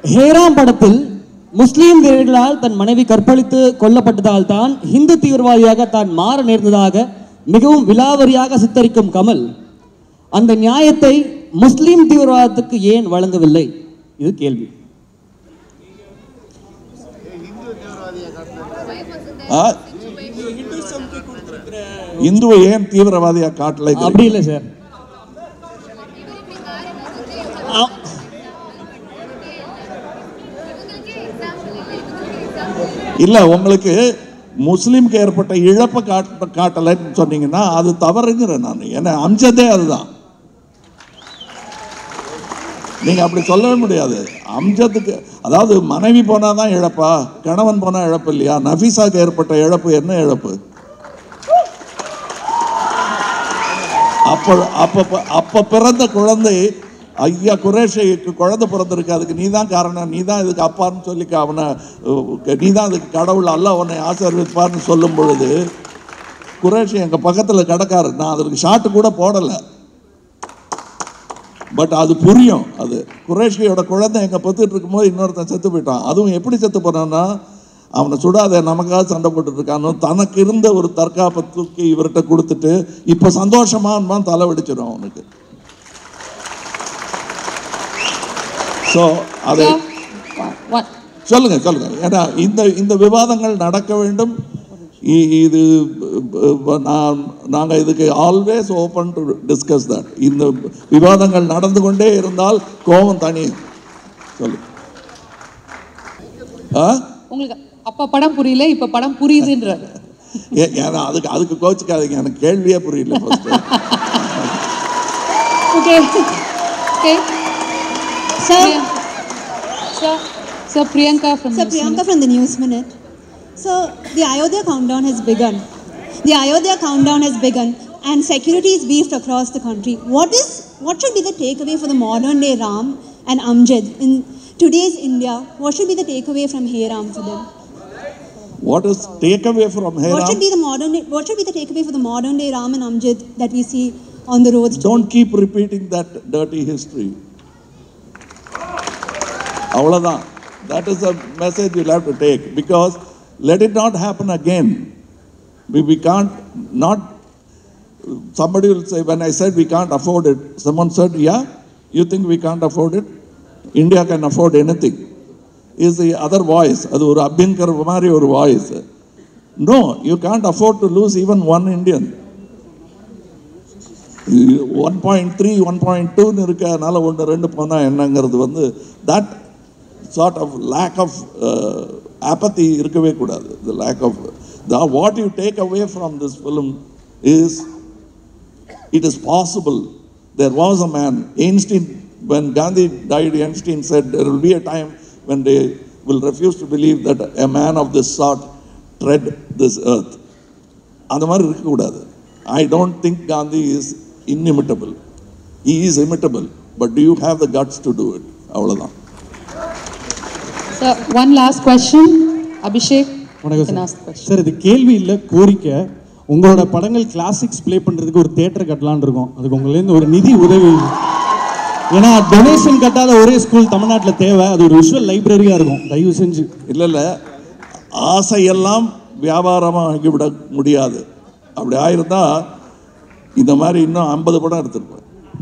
ஹேராம் படத்தில் முஸ்லீம் வீரர்களால் தன் மனைவி கற்பழித்து கொல்லப்பட்டதால் தான் இந்து தீவிரவாதியாக தான் மாற நேர்ந்ததாக மிகவும் விலாவரியாக சித்தரிக்கும் கமல் அந்த நியாயத்தை முஸ்லீம் தீவிரவாதத்துக்கு ஏன் வழங்கவில்லை இது கேள்வி ஆ? இந்துவை ஏன் தீவிரவாதியா காட்டலை அப்படி இல்லை சார் ஆ- இல்ல உங்களுக்கு முஸ்லிம்க்கு ஏற்பட்ட இழப்பை காட்ட காட்டலைன்னு சொன்னீங்கன்னா அது தவறுங்கிறேன் நான் ஏன்னா அம்சதே அதுதான் நீங்க அப்படி சொல்லவே முடியாது அம்சத்துக்கு அதாவது மனைவி போனா தான் இழப்பா கணவன் போனா இழப்பு இல்லையா நஃபீஸாக்கு ஏற்பட்ட இழப்பு என்ன இழப்பு அப்போ அப்ப அப்ப பிறந்த குழந்தை ஐயா குரேஷைக்கு குழந்தை பிறந்திருக்கு அதுக்கு நீ தான் காரணம் நீ தான் இதுக்கு அப்பான்னு சொல்லி அவனை நீ தான் அதுக்கு கடவுள் அல்ல உன்னை ஆசீர்வதிப்பார்னு சொல்லும் பொழுது குரேஷி எங்கள் பக்கத்தில் கிடக்காரு நான் அதற்கு ஷாட்டு கூட போடலை பட் அது புரியும் அது குரேஷியோட குழந்தை எங்க பத்துட்டு இருக்கும்போது இன்னொருத்தன் செத்து போயிட்டான் அதுவும் எப்படி செத்து போனான்னா அவனை சுடாத நமக்காக சண்டை போட்டுட்டு இருக்கானோ தனக்கு இருந்த ஒரு தற்காப்பை தூக்கி இவர்கிட்ட கொடுத்துட்டு இப்போ சந்தோஷமான்பான் தலை வெடிச்சிடும் அவனுக்கு ஸோ அதை One. சொல்லுங்க சொல்லுங்க ஏன்னா இந்த இந்த விவாதங்கள் நடக்க வேண்டும் இ- இது அஹ், நான் நாங்கள் இதுக்கு always open to discuss that இந்த விவாதங்கள் நடந்து கொண்டே இருந்தால் கோபம் தனி சொல்லு ஆ உங்களுக்கு அப்ப படம் புரியல இப்ப படம் புரியுதுன்றாரு ஏ- ஏன்னா அதுக்கு அதுக்கு கோச்சிக்காதீங்க எனக்கு கேள்வியே புரியல first okay okay Sir, sir sir Priyanka from Sir Priyanka from the News Minute. So the Ayodhya countdown has begun. The Ayodhya countdown has begun, and security is beefed across the country. What is what should be the takeaway for the modern day Ram and Amjad in today's India? What should be the takeaway from Hey Ram for them? What is take away from What ஹேரா should be the modern day, what should be the takeaway for the modern day Ram and Amjad that we see on the roads? today? Don't keep repeating that dirty history அவ்வளோதான் that is a message you have to take because let it not happen again we, we can't not somebody will say when i said we can't afford it someone said yeah you think we can't afford it india can afford anything is the other voice அது ஒரு அபியங்கர் மாதிரி ஒரு voice no you can't afford to lose even one indian one point three one point டூன்னு இருக்கனால ஒன்று ரெண்டு போனால் என்னங்கிறது வந்து that sort of lack of ஆப்பத்தி இருக்கவே கூடாது the lack of the what you take away from this film is it is possible there was a man Einstein when Gandhi died Einstein said there will be a time when they will refuse to believe that a man of this sort tread this earth அந்த மாதிரி இருக்கக்கூடாது I don't think Gandhi is inimitable he is imitable but do you have the guts to do it அவ்வளவுதான் sir one last question Abhishek வணக்கம் can sir ask the question. Sir இது கேள்வி இல்லை கோரிக்கை உங்களோட படங்கள் கிளாசிக்ஸ் ப்ளே பண்ணுறதுக்கு ஒரு தேட்டர் கட்டலான்னு இருக்கோம் அதுக்கு உங்கள்லேருந்து ஒரு நிதி உதவி ஏன்னா டொனேஷன் கட்டாத ஒரே ஸ்கூல் தமிழ்நாட்டில் தேவை அது ஒரு விஷுவல் லைப்ரரியாக இருக்கும் தயவு செஞ்சு இல்ல இல்ல ஆசையெல்லாம் வியாபாரமாக ஆகிவிட முடியாது அப்படி ஆயிருந்தா இந்த மாதிரி இன்னும் ஐம்பது படம் எடுத்திருப்பேன்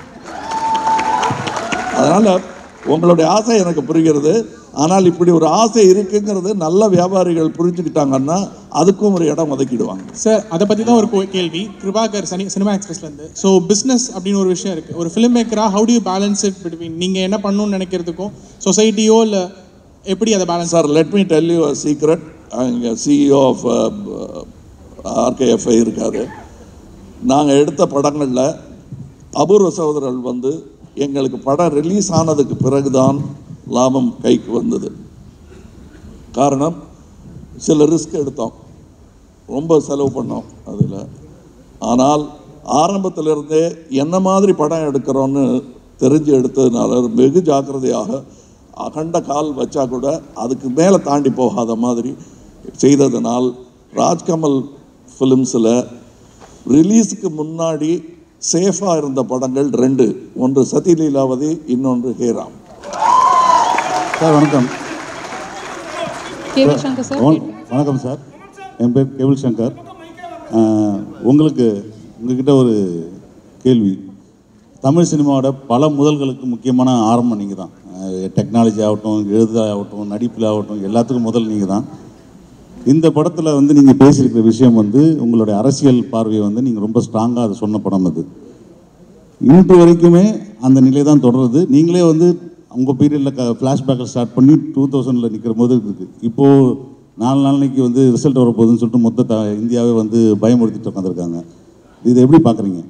அதனால உங்களுடைய ஆசை எனக்கு புரிகிறது ஆனால் இப்படி ஒரு ஆசை இருக்குங்கிறது நல்ல வியாபாரிகள் புரிஞ்சுக்கிட்டாங்கன்னா அதுக்கும் ஒரு இடம் ஒதுக்கிடுவாங்க சார் அதை பற்றி தான் ஒரு கோ- கேள்வி கிருபாகர் சனி சினிமா எக்ஸ்பிரஸ்லேருந்து ஸோ பிஸ்னஸ் அப்படின்னு ஒரு விஷயம் இருக்குது ஒரு ஃபிலிம் மேக்கராக how do you balance it between நீங்கள் என்ன பண்ணணும்னு நினைக்கிறதுக்கும் சொசைட்டியோ இல்லை எப்படி அதை balance sir let me tell you a secret அங்கே சிஇஓ ஆஃப் ஆர்கேஎஃப்ஐ இருக்காரு நாங்கள் எடுத்த படங்களில் அபூர்வ சகோதரர்கள் வந்து எங்களுக்கு படம் ரிலீஸ் ஆனதுக்கு பிறகுதான் லாபம் கைக்கு வந்தது காரணம் சில ரிஸ்க் எடுத்தோம் ரொம்ப செலவு பண்ணோம் அதில் ஆனால் ஆரம்பத்திலிருந்தே என்ன மாதிரி படம் எடுக்கிறோன்னு தெரிஞ்சு எடுத்ததுனால வெகு ஜாக்கிரதையாக அகண்ட கால் வச்சா கூட அதுக்கு மேலே தாண்டி போகாத மாதிரி செய்ததனால் ராஜ்கமல் ஃபிலிம்ஸில் ரிலீஸுக்கு முன்னாடி சேஃபாக இருந்த படங்கள் ரெண்டு ஒன்று சதி லீலாவதி இன்னொன்று ஹேராம் சார் வணக்கம் கேவி சங்கர் சார் வண- வணக்கம் சார் என் பேர் கேபிள் சங்கர் ஆஹ், உங்களுக்கு உங்ககிட்ட ஒரு கேள்வி தமிழ் சினிமாவோட பல முதல்களுக்கு முக்கியமான ஆரம்பம் நீங்கள் தான் டெக்னாலஜி ஆகட்டும் எழுதுதல் ஆகட்டும் நடிப்பில் ஆகட்டும் எல்லாத்துக்கும் முதல் நீங்கள் தான் இந்த படத்தில் வந்து நீங்கள் பேசியிருக்கிற விஷயம் வந்து உங்களுடைய அரசியல் பார்வையை வந்து நீங்கள் ரொம்ப ஸ்ட்ராங்காக அதை சொன்ன படம் அது இன்று வரைக்குமே அந்த நிலை தான் தொடருது நீங்களே வந்து உங்கள் பீரியடில் க ஃப்ளாஷ்பேக்கில் ஸ்டார்ட் பண்ணி டூ தௌசண்டில் நிற்கிற போது இருக்குது இப்போது நாலு நாளைக்கு வந்து ரிசல்ட் வரப்போகுதுன்னு சொல்லிட்டு மொத்த த இந்தியாவே வந்து பயமுறுத்திட்டு உட்காந்துருக்காங்க இதை எப்படி பார்க்குறீங்க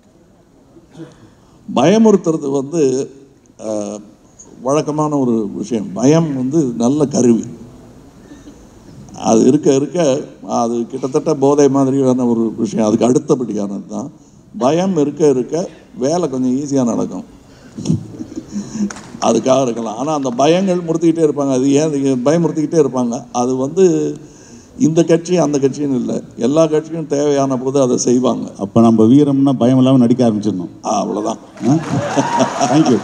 பயமுறுத்துறது வந்து அஹ், வழக்கமான ஒரு விஷயம் பயம் வந்து நல்ல கருவி அது இருக்க இருக்க அது கிட்டத்தட்ட போதை மாதிரியான ஒரு விஷயம் அதுக்கு அடுத்தபடியானது தான் பயம் இருக்க இருக்க வேலை கொஞ்சம் ஈஸியாக நடக்கும் அதுக்காக இருக்கலாம் ஆனால் அந்த பயங்கள் முறுத்திக்கிட்டே இருப்பாங்க அது ஏன் இது பயமுறுத்திக்கிட்டே இருப்பாங்க அது வந்து இந்த கட்சி அந்த கட்சின்னு இல்லை எல்லா கட்சியும் தேவையான போது அதை செய்வாங்க அப்போ நம்ம வீரம்னா பயம் இல்லாமல் நடிக்க ஆரம்பிச்சிடணும் அவ்வளோதான் தேங்க்யூ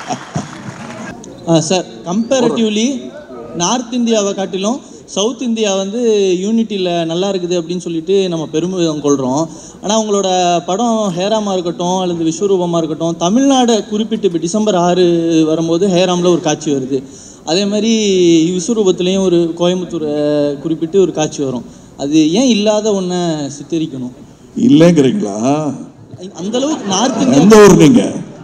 சார் கம்பேரிட்டிவ்லி நார்த் இந்தியாவை காட்டிலும் சவுத் இந்தியா வந்து யூனிட்டியில் நல்லா இருக்குது அப்படின்னு சொல்லிட்டு நம்ம பெருமிதம் கொள்கிறோம் ஆனால் உங்களோட படம் ஹேராமாக இருக்கட்டும் அல்லது விஸ்வரூபமாக இருக்கட்டும் தமிழ்நாடு குறிப்பிட்டு இப்போ டிசம்பர் ஆறு வரும்போது ஹேராமில் ஒரு காட்சி வருது அதே மாதிரி விஸ்வரூபத்துலேயும் ஒரு கோயம்புத்தூரை குறிப்பிட்டு ஒரு காட்சி வரும் அது ஏன் இல்லாத ஒன்றை சித்தரிக்கணும் இல்லைங்கிறீங்களா அந்த அளவுக்கு நார்த் இந்தியா எந்த ஊர் நீங்க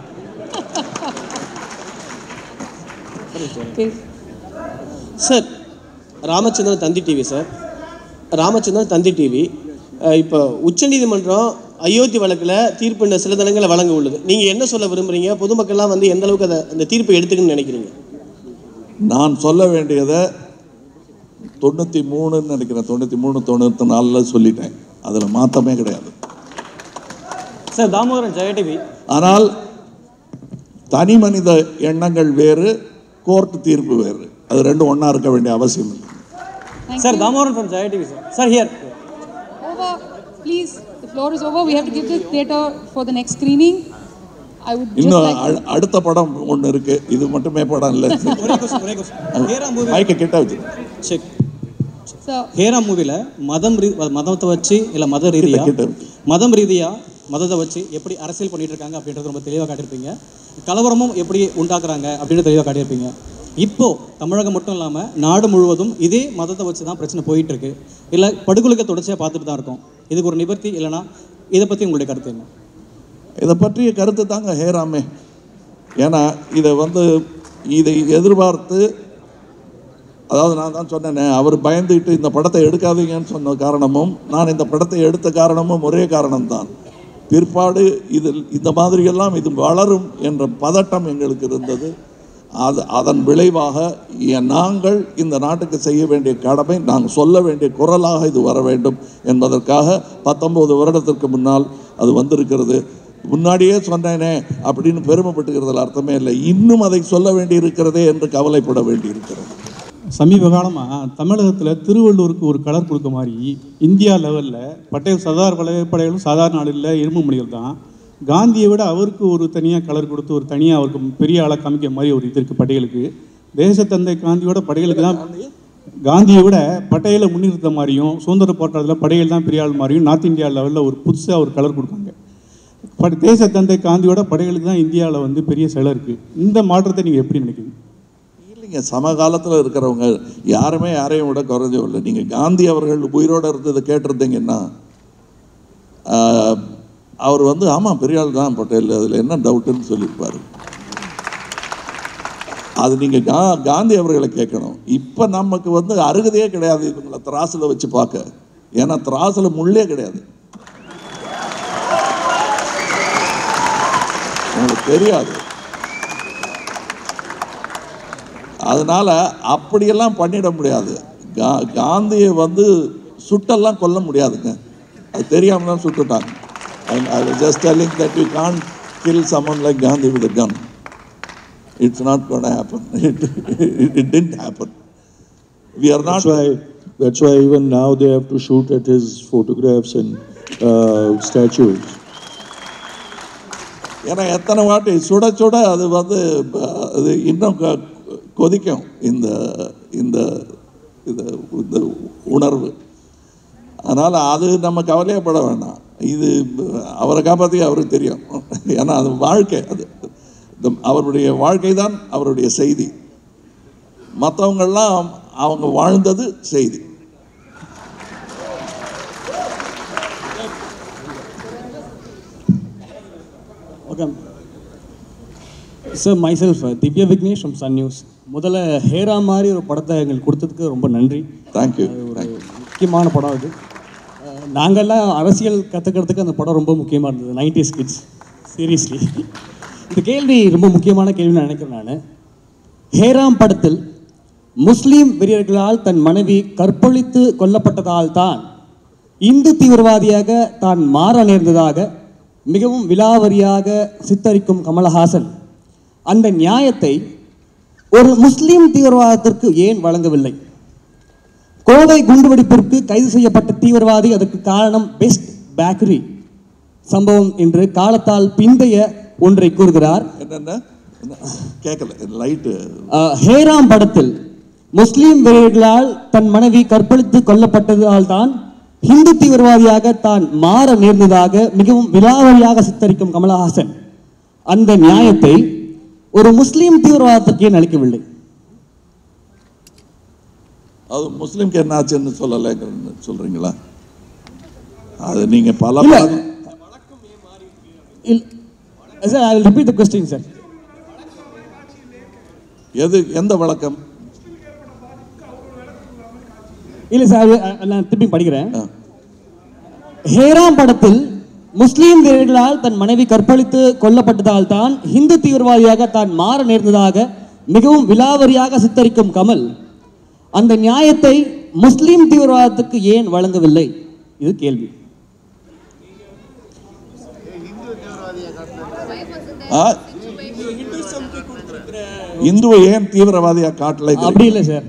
sir Ramachandran Thanthi TV sir Ramachandran Thanthi TV இப்போ உச்சநீதிமன்றம் அயோத்தி வழக்கில் தீர்ப்பு இன்னும் சில தினங்களை வழங்க உள்ளது நீங்கள் என்ன சொல்ல விரும்புறீங்க பொதுமக்கள்லாம் வந்து எந்த அளவுக்கு அதை அந்த தீர்ப்பை எடுத்துக்கணும்னு நினைக்கிறீங்க நான் சொல்ல வேண்டியதை தொண்ணூற்றி மூணுன்னு நினைக்கிறேன் தொண்ணூற்றி மூணு தொண்ணூற்றி நாலில் சொல்லிட்டேன் அதில் மாற்றமே கிடையாது சார் தாமோதரன் ஜெய டிவி ஆனால் தனி மனித எண்ணங்கள் வேறு கோர்ட் தீர்ப்பு வேறு அது ரெண்டும் ஒன்றா இருக்க வேண்டிய அவசியம் இல்லை sir Damodaran from Jaya TV sir sir here Over, please. The floor is over. We have to give the theatre for the next screening. I would just இன்னும் like. அ- அடுத்த படம் ஒன்று இருக்கு இது மட்டுமே படம் இல்லை ஒரே கொஸ்டின் ஒரே கொஸ்டின் ஹேரா மூவி மைக்கை கிட்ட வச்சு செக் Sir, ஹேரா மூவியில் மதம் ரீ மதத்தை வச்சு இல்லை மத ரீதியாக கிட்ட இருக்கு. மதம் ரீதியாக மதத்தை வச்சு எப்படி அரசியல் பண்ணிட்டு இருக்காங்க அப்படின்றது ரொம்ப தெளிவாக காட்டியிருப்பீங்க கலவரமும் எப்படி உண்டாக்குறாங்க அப்படின்றது தெளிவாக காட்டியிருப்பீங்க இப்போ தமிழகம் மட்டும் இல்லாமல் நாடு முழுவதும் இதே மதத்தை வச்சு தான் பிரச்சனை போயிட்டு இருக்கு இல்லை படுகொலைக்கு தொடர்ச்சியாக பார்த்துட்டு தான் இருக்கோம் இதுக்கு ஒரு நிவர்த்தி இல்லைன்னா இதை பற்றி உங்களுடைய கருத்து என்ன இதை பற்றிய கருத்து தாங்க ஹேராமே ஏன்னா இதை வந்து இதை எதிர்பார்த்து அதாவது நான் தான் சொன்னேனே அவர் பயந்துக்கிட்டு இந்த படத்தை எடுக்காதீங்கன்னு சொன்ன காரணமும் நான் இந்த படத்தை எடுத்த காரணமும் ஒரே காரணம்தான் பிற்பாடு இதில் இந்த மாதிரியெல்லாம் இது வளரும் என்ற பதட்டம் எங்களுக்கு இருந்தது அது அதன் விளைவாக எ- நாங்கள் இந்த நாட்டுக்கு செய்ய வேண்டிய கடமை நாங்கள் சொல்ல வேண்டிய குரலாக இது வர வேண்டும் என்பதற்காக பத்தொன்பது வருடத்திற்கு முன்னால் அது வந்திருக்கிறது முன்னாடியே சொன்னேனே அப்படின்னு பெருமைப்பட்டுக்கிறதுல அர்த்தமே இல்லை இன்னும் அதை சொல்ல வேண்டி இருக்கிறதே என்று கவலைப்பட வேண்டி இருக்கிறது சமீப காலமாக தமிழகத்தில் திருவள்ளூருக்கு ஒரு கலர் கொடுக்க மாதிரி இந்தியா லெவலில் பட்டேல் சர்தார் வல்லபாய் படைகளும் சாதாரண ஆள் இல்லை இரும்பு மொழிகள் தான் காந்தியை விட அவருக்கு ஒரு தனியாக கலர் கொடுத்து ஒரு தனியாக அவருக்கு பெரிய ஆளாக காமிக்கிற மாதிரி ஒரு இது இருக்குது படைகளுக்கு தேசத்தந்தை காந்தியோட படைகளுக்கு தான் காந்தியை விட பட்டையில முன்னிறுத்த மாதிரியும் சுதந்திர போராட்டத்தில் படைகள் தான் பெரிய ஆள் மாதிரியும் நார்த் இந்தியா லெவலில் ஒரு புதுசாக ஒரு கலர் கொடுக்காங்க பட் தேசத்தந்தை காந்தியோட படைகளுக்கு தான் இந்தியாவில் வந்து பெரிய சிலை இருக்குது இந்த மாற்றத்தை நீங்கள் எப்படி நினைக்கிறீங்க இல்லைங்க சமகாலத்தில் இருக்கிறவங்க யாருமே யாரையும் விட குறைஞ்சவும் இல்லை நீங்கள் காந்தி அவர்கள் உயிரோடு இருந்ததை கேட்டிருந்தீங்கன்னா ஆஹ், அவர் வந்து ஆமாம் பெரிய ஆள் தான் பட்டேல் அதில் என்ன டவுட்டுன்னு சொல்லியிருப்பார் அது நீங்கள் கா காந்தி அவர்களை கேட்கணும் இப்போ நமக்கு வந்து அருகதையே கிடையாது இவங்களை திராசில் வச்சு பார்க்க ஏன்னா திராசில் முள்ளே கிடையாது உங்களுக்கு தெரியாது அதனால அப்படியெல்லாம் பண்ணிட முடியாது கா காந்தியை வந்து சுட்டெல்லாம் கொல்ல முடியாதுங்க அது தெரியாம தான் சுட்டுட்டாங்க I just telling that you can kill someone like Gandhi with gun it's not gonna happen it it didn't happen we are That's not why, that's why even now they have to shoot at his photographs and uh, statues. ஏன்னா எத்தனை வாட்டி சுட சுட அது வந்து ப- அது இன்னும் க- கொதிக்கும் இந்த இந்த இந்த இந்த உணர்வு அதனால் அது நம்ம கவலையப்பட வேண்டாம் இது அவரை காப்பாற்றி அவருக்கு தெரியும் ஏன்னா அது வாழ்க்கை அது இந்த- அவருடைய வாழ்க்கை தான் அவருடைய செய்தி மற்றவங்கெல்லாம் அவங்க வாழ்ந்தது செய்தி okay sir myself Divya Vignesh from Sun News முதல்ல ஹேரா மாதிரி ஒரு படத்தை எங்களுக்கு கொடுத்ததுக்கு ரொம்ப நன்றி தேங்க்யூ அது ஒரு முக்கியமான படம் அது அஹ், நாங்கெல்லாம் அரசியல் கற்றுக்கிறதுக்கு அந்த படம் ரொம்ப முக்கியமாக இருந்தது நைன்டிஸ் கிட்ஸ் சீரியஸ்லி இந்த கேள்வி ரொம்ப முக்கியமான கேள்வி நான் நினைக்கிறேன் நான் ஹேராம் படத்தில் முஸ்லீம் வெறியர்களால் தன் மனைவி கற்பழித்து கொல்லப்பட்டதால் தான் இந்து தீவிரவாதியாக தான் மாற நேர்ந்ததாக மிகவும் விலாவரியாக சித்தரிக்கும் கமலஹாசன் அந்த நியாயத்தை ஒரு முஸ்லீம் தீவிரவாதத்திற்கு ஏன் வழங்கவில்லை கோவை குண்டுவெடிப்பிற்கு கைது செய்யப்பட்ட தீவிரவாதி அதற்கு காரணம் பெஸ்ட் பேக்கரி சம்பவம் என்று காலத்தால் பிந்தைய ஒன்றை கூறுகிறார் என்னென்ன என்ன? கேட்கல லைட்டு அஹ், ஹேராம் படத்தில் முஸ்லீம் வீரர்களால் தன் மனைவி கற்பழித்து கொல்லப்பட்டதால் தான் இந்து தீவிரவாதியாக தான் மாற நேர்ந்ததாக மிகவும் விலாவரியாக சித்தரிக்கும் கமலஹாசன் அந்த நியாயத்தை ஒரு முஸ்லீம் தீவிரவாதத்திற்கு ஏன் அளிக்கவில்லை அது முஸ்லீம்க்கு என்ன ஆச்சுன்னு சொல்லலைன்னு சொல்றீங்களா அது நீங்க பல இல்ல. படம் இல் sir I will repeat the question sir எது எந்த வழக்கம் இல்லை சார் அது- நான் திருப்பி படிக்கிறேன் ஆ. ஹேராம் படத்தில் முஸ்லீம் வீரர்களால் தன் மனைவி கற்பழித்து கொல்லப்பட்டதால் தான் இந்து தீவிரவாதியாக தான் மாற நேர்ந்ததாக மிகவும் விலாவரியாக சித்தரிக்கும் கமல் அந்த நியாயத்தை முஸ்லீம் தீவிரவாதத்துக்கு ஏன் வழங்கவில்லை இது கேள்வி ஆ? இந்துவை ஏன் தீவிரவாதியா காட்டலை அப்படி இல்லை சார்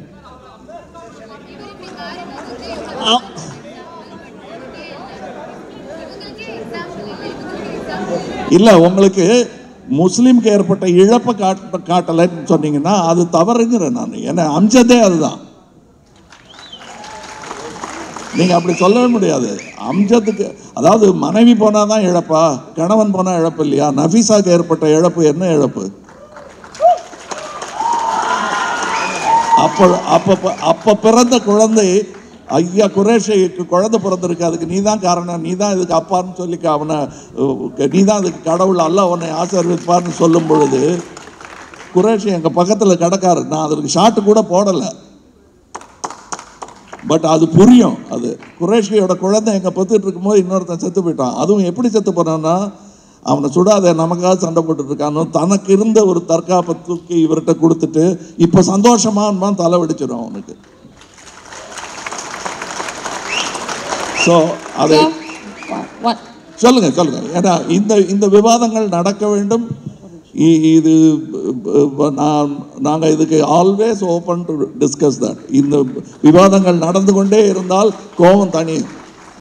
இல்ல உங்களுக்கு முஸ்லீம்க்கு ஏற்பட்ட இழப்பை காட்ட காட்டலைன்னு சொன்னீங்கன்னா அது தவறுங்கிறேன் நான் ஏன்னா அம்சதே அதுதான் நீங்க அப்படி சொல்லவே முடியாது அம்சத்துக்கு அதாவது மனைவி போனால் தான் இழப்பா கணவன் போனால் இழப்பு இல்லையா நஃபீஸாக்கு ஏற்பட்ட இழப்பு என்ன இழப்பு அப்போ அப்போ அப்போ பிறந்த குழந்தை ஐயா குரேஷைக்கு குழந்தை பிறந்திருக்கு அதுக்கு நீ தான் காரணம் நீ தான் இதுக்கு அப்பான்னு சொல்லி அவனை நீ தான் அதுக்கு கடவுள் அல்ல உன்னை ஆசீர்வதிப்பார்னு சொல்லும் பொழுது குரேஷி எங்கள் பக்கத்தில் கிடக்காரு நான் அதுக்கு ஷாட்டு கூட போடலை பட் அது புரியும் அது குரேஷியோட குழந்தை எங்க பத்துட்டு இருக்கும்போது இன்னொருத்தன் செத்து போயிட்டான் அதுவும் எப்படி செத்து போனான்னா அவனை சுடாத நமக்காக சண்டை போட்டுட்டு இருக்கானோ தனக்கு இருந்த ஒரு தற்காப்பை தூக்கி இவர்கிட்ட கொடுத்துட்டு இப்போ சந்தோஷமா தலை வெடிச்சிடும் அவனுக்கு ஸோ அதை What? சொல்லுங்க சொல்லுங்க ஏன்னா இந்த இந்த விவாதங்கள் நடக்க வேண்டும் இ- இது ப- நான் நாங்கள் இதுக்கு always open to discuss that இந்த விவாதங்கள் நடந்து கொண்டே இருந்தால் கோபம் தனியும்